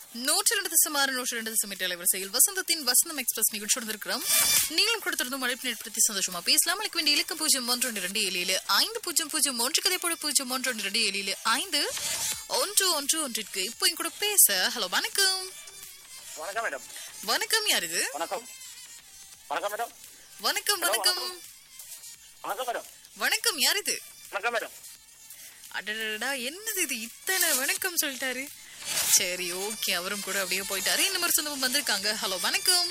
நூற்றி ரெண்டு தசம் ஆறு நூற்றி ரெண்டு தசம் எட்டு அலைவரிசையில் வசந்தத்தின் வசந்தம் எக்ஸ்பிரஸ் நிகழ்ச்சி இருக்கிறோம் நீங்களும் கொடுத்திருந்தும் அழைப்பு ஏற்படுத்தி சந்தோஷமா பேசலாம் அழைக்க வேண்டிய இலக்கம் பூஜ்ஜியம் ஒன்று ஒன்று ரெண்டு ஏழில் ஐந்து பூஜ்ஜியம் பூஜ்ஜியம் ஒன்று கதை போட பூஜ்ஜியம் ஒன்று ஒன்று ரெண்டு ஏழில் ஐந்து ஒன்று ஒன்று ஒன்றிற்கு இப்போ என் கூட பேச ஹலோ வணக்கம் வணக்கம் மேடம் வணக்கம் யார் இது வணக்கம் வணக்கம் மேடம் வணக்கம் வணக்கம் வணக்கம் மேடம் வணக்கம் யார் இது வணக்கம் மேடம் அடடடா என்னது இது இத்தனை வணக்கம் சொல்லிட்டாரு சரி ஓகே அவரும் கூட அப்படியே போயிட்டாரு இந்த மாதிரி சொந்தமும் வந்திருக்காங்க ஹலோ வணக்கம்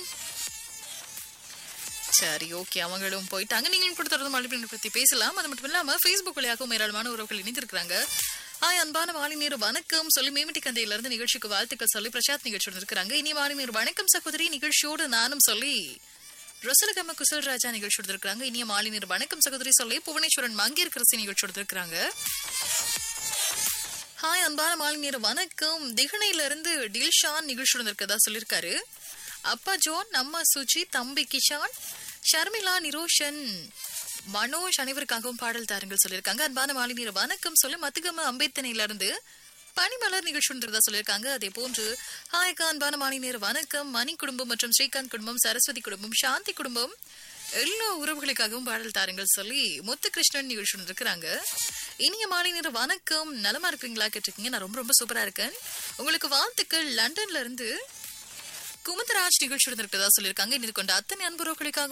சரி ஓகே அவங்களும் போயிட்டாங்க நீங்களும் கூட தொடர்ந்து மழைப்பெண்ணை பத்தி பேசலாம் அது மட்டும் இல்லாம ஃபேஸ்புக் வழியாகவும் ஏராளமான உறவுகள் இணைந்திருக்கிறாங்க ஹாய் அன்பான மாலை நேரு வணக்கம் சொல்லி மேமிட்டி கந்தையில இருந்து நிகழ்ச்சிக்கு வாழ்த்துக்கள் சொல்லி பிரசாத் நிகழ்ச்சியோடு இருக்கிறாங்க இனி மாலை நேரு வணக்கம் சகோதரி நிகழ்ச்சியோடு நானும் சொல்லி ரசலகம குசல் ராஜா நிகழ்ச்சியோடு இருக்கிறாங்க இனிய மாலை நேரு வணக்கம் சகோதரி சொல்லி புவனேஸ்வரன் மங்கேற்கரசி நிகழ்ச்சியோடு இருக்கிறாங்க ஹாய் அன்பான மாலை நேரு வணக்கம் திகனையில இருந்து டில்ஷான் நிகழ்ச்சியுடன் இருக்கதா சொல்லியிருக்காரு அப்பா ஜோன் அம்மா சுஜி தம்பி கிஷான் ஷர்மிளா நிரோஷன் மனோஜ் அனைவருக்காகவும் பாடல் தாருங்கள் சொல்லியிருக்காங்க அன்பான மாலை நேரு வணக்கம் சொல்லி மத்துகம அம்பேத்தனையில இருந்து பனிமலர் நிகழ்ச்சி ஒன்றிருந்தா சொல்லியிருக்காங்க அதே போன்று ஹாய்க்கா அன்பான மாலை நேரு வணக்கம் மணி குடும்பம் மற்றும் ஸ்ரீகாந்த் குடும்பம் சரஸ்வதி குடும்பம் சாந்தி குடும்பம் எல்லா உறவுகளுக்காகவும் பாடல் தாருங்கள் சொல்லி முத்துகிருஷ்ணன் நிகழ்ச்சி ஒன்று இருக்கிறாங்க இனிய மாலை நேர வணக்கம் நலமா இருக்கீங்களா கேட்டிருக்கீங்க நான் ரொம்ப ரொம்ப சூப்பரா இருக்கேன் உங்களுக்கு வாழ்த்துக்கள் லண்டன்ல இருந்து குமுதராஜ் நிகழ்ச்சி இருக்கிறதா சொல்லியிருக்காங்க இது கொண்ட அத்தனை அன்புறவுகளுக்காக